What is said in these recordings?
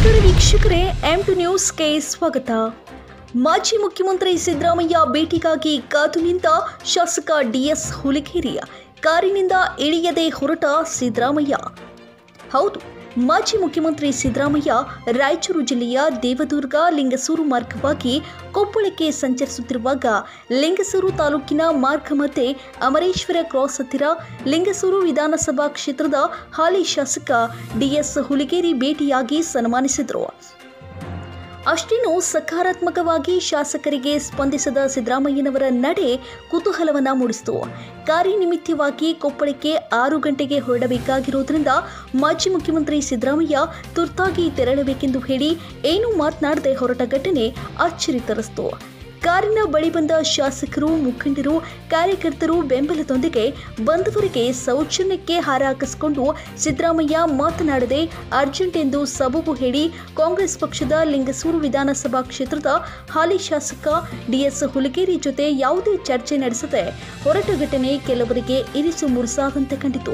ನಮಸ್ಕಾರ ವೀಕ್ಷಕರೇ M to ನ್ಯೂಸ್ಗೆ ಸ್ವಾಗತ ಮಾಜಿ ಮುಖ್ಯಮಂತ್ರಿ ಸಿದ್ದರಾಮಯ್ಯ ಭೇಟಿಗಾಗಿ ಕಾದು ನಿಂತ ಶಾಸಕ ಡಿಎಸ್ ಹುಲಿಗೇರಿ ಕಾರಿನಿಂದ ಇಳಿಯದೆ ಹೊರಟ ಸಿದ್ದರಾಮಯ್ಯ ಹೌದು ಮಾಜಿ ಮುಖ್ಯಮಂತ್ರಿ ಸಿದ್ದರಾಮಯ್ಯ ರಾಯಚೂರು ಜಿಲ್ಲೆಯ ದೇವದುರ್ಗ ಲಿಂಗಸೂರು ಮಾರ್ಗವಾಗಿ ಕೊಪ್ಪಳಕ್ಕೆ ಸಂಚರಿಸುತ್ತಿರುವಾಗ ಲಿಂಗಸೂರು ತಾಲೂಕಿನ ಮಾರ್ಗ ಮಧ್ಯೆ ಅಮರೇಶ್ವರ ಕ್ರಾಸ್ ಹತ್ತಿರ ಲಿಂಗಸೂರು ವಿಧಾನಸಭಾ ಕ್ಷೇತ್ರದ ಹಾಲಿ ಶಾಸಕ ಡಿಎಸ್ ಹುಲಿಗೇರಿ ಭೇಟಿಯಾಗಿ ಸನ್ಮಾನಿಸಿದರು ಅಷ್ಟೇನೂ ಸಕಾರಾತ್ಮಕವಾಗಿ ಶಾಸಕರಿಗೆ ಸ್ಪಂದಿಸದ ಸಿದ್ದರಾಮಯ್ಯನವರ ನಡೆ ಕುತೂಹಲವನ್ನ ಮೂಡಿಸಿತು ಕಾರ್ಯನಿಮಿತ್ತವಾಗಿ ಕೊಪ್ಪಳಕ್ಕೆ ಆರು ಗಂಟೆಗೆ ಹೊರಡಬೇಕಾಗಿರುವುದರಿಂದ ಮಾಜಿ ಮುಖ್ಯಮಂತ್ರಿ ಸಿದ್ದರಾಮಯ್ಯ ತುರ್ತಾಗಿ ತೆರಳಬೇಕೆಂದು ಹೇಳಿ ಏನೂ ಮಾತನಾಡದೆ ಹೊರಟ ಘಟನೆ ಅಚ್ಚರಿ ತರಿಸಿತು ಕಾರಿನ ಬಳಿ ಬಂದ ಶಾಸಕರು ಮುಖಂಡರು ಕಾರ್ಯಕರ್ತರು ಬೆಂಬಲದೊಂದಿಗೆ ಬಂದವರಿಗೆ ಸೌಜನ್ಯಕ್ಕೆ ಹಾರ ಹಾಕಿಸಿಕೊಂಡು ಸಿದ್ದರಾಮಯ್ಯ ಮಾತನಾಡದೆ ಅರ್ಜೆಂಟ್ ಎಂದು ಸಬೂಬು ಹೇಳಿ ಕಾಂಗ್ರೆಸ್ ಪಕ್ಷದ ಲಿಂಗಸೂರು ವಿಧಾನಸಭಾ ಕ್ಷೇತ್ರದ ಹಾಲಿ ಶಾಸಕ ಡಿಎಸ್ ಹುಲಿಗೇರಿ ಜೊತೆ ಯಾವುದೇ ಚರ್ಚೆ ನಡೆಸದೆ ಹೊರಟ ಘಟನೆ ಕೆಲವರಿಗೆ ಇರಿಸು ಮುರುಸಾದಂತೆ ಕಂಡಿತು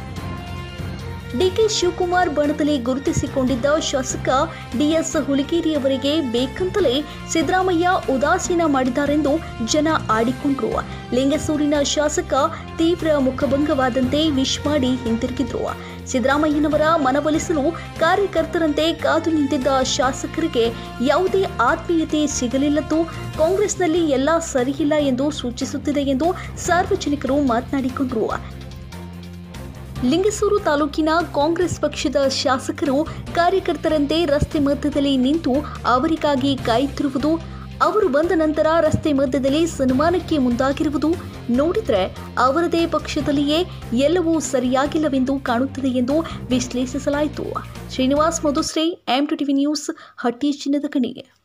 ಡಿಕೆ ಶಿವಕುಮಾರ್ ಬಣದಲ್ಲಿ ಗುರುತಿಸಿಕೊಂಡಿದ್ದ ಶಾಸಕ ಡಿಎಸ್ ಹುಲಿಗೇರಿ ಅವರಿಗೆ ಬೇಕಂತಲೇ ಸಿದ್ದರಾಮಯ್ಯ ಉದಾಸೀನ ಮಾಡಿದ್ದಾರೆಂದು ಜನ ಆಡಿಕೊಂಡ್ರು ಲಿಂಗಸೂರಿನ ಶಾಸಕ ತೀವ್ರ ಮುಖಭಂಗವಾದಂತೆ ವಿಶ್ ಮಾಡಿ ಹಿಂತಿರುಗಿದ್ರು ಸಿದ್ದರಾಮಯ್ಯನವರ ಮನವೊಲಿಸಲು ಕಾರ್ಯಕರ್ತರಂತೆ ಕಾದು ನಿಂತಿದ್ದ ಶಾಸಕರಿಗೆ ಯಾವುದೇ ಆತ್ಮೀಯತೆ ಸಿಗಲಿಲ್ಲದ್ದು ಕಾಂಗ್ರೆಸ್ನಲ್ಲಿ ಎಲ್ಲ ಸರಿಯಿಲ್ಲ ಎಂದು ಸೂಚಿಸುತ್ತಿದೆ ಎಂದು ಸಾರ್ವಜನಿಕರು ಮಾತನಾಡಿಕೊಂಡರು ಲಿಂಗಸೂರು ತಾಲೂಕಿನ ಕಾಂಗ್ರೆಸ್ ಪಕ್ಷದ ಶಾಸಕರು ಕಾರ್ಯಕರ್ತರಂತೆ ರಸ್ತೆ ಮಧ್ಯದಲ್ಲಿ ನಿಂತು ಅವರಿಗಾಗಿ ಕಾಯುತ್ತಿರುವುದು ಅವರು ಬಂದ ನಂತರ ರಸ್ತೆ ಮಧ್ಯದಲ್ಲಿ ಸನ್ಮಾನಕ್ಕೆ ಮುಂದಾಗಿರುವುದು ನೋಡಿದರೆ ಅವರದೇ ಪಕ್ಷದಲ್ಲಿಯೇ ಎಲ್ಲವೂ ಸರಿಯಾಗಿಲ್ಲವೆಂದು ಕಾಣುತ್ತದೆ ಎಂದು ವಿಶ್ಲೇಷಿಸಲಾಯಿತು Srinivas Madhushree M two TV news Hatti ಚಿನ್ನದ ಕಣಿಗೆ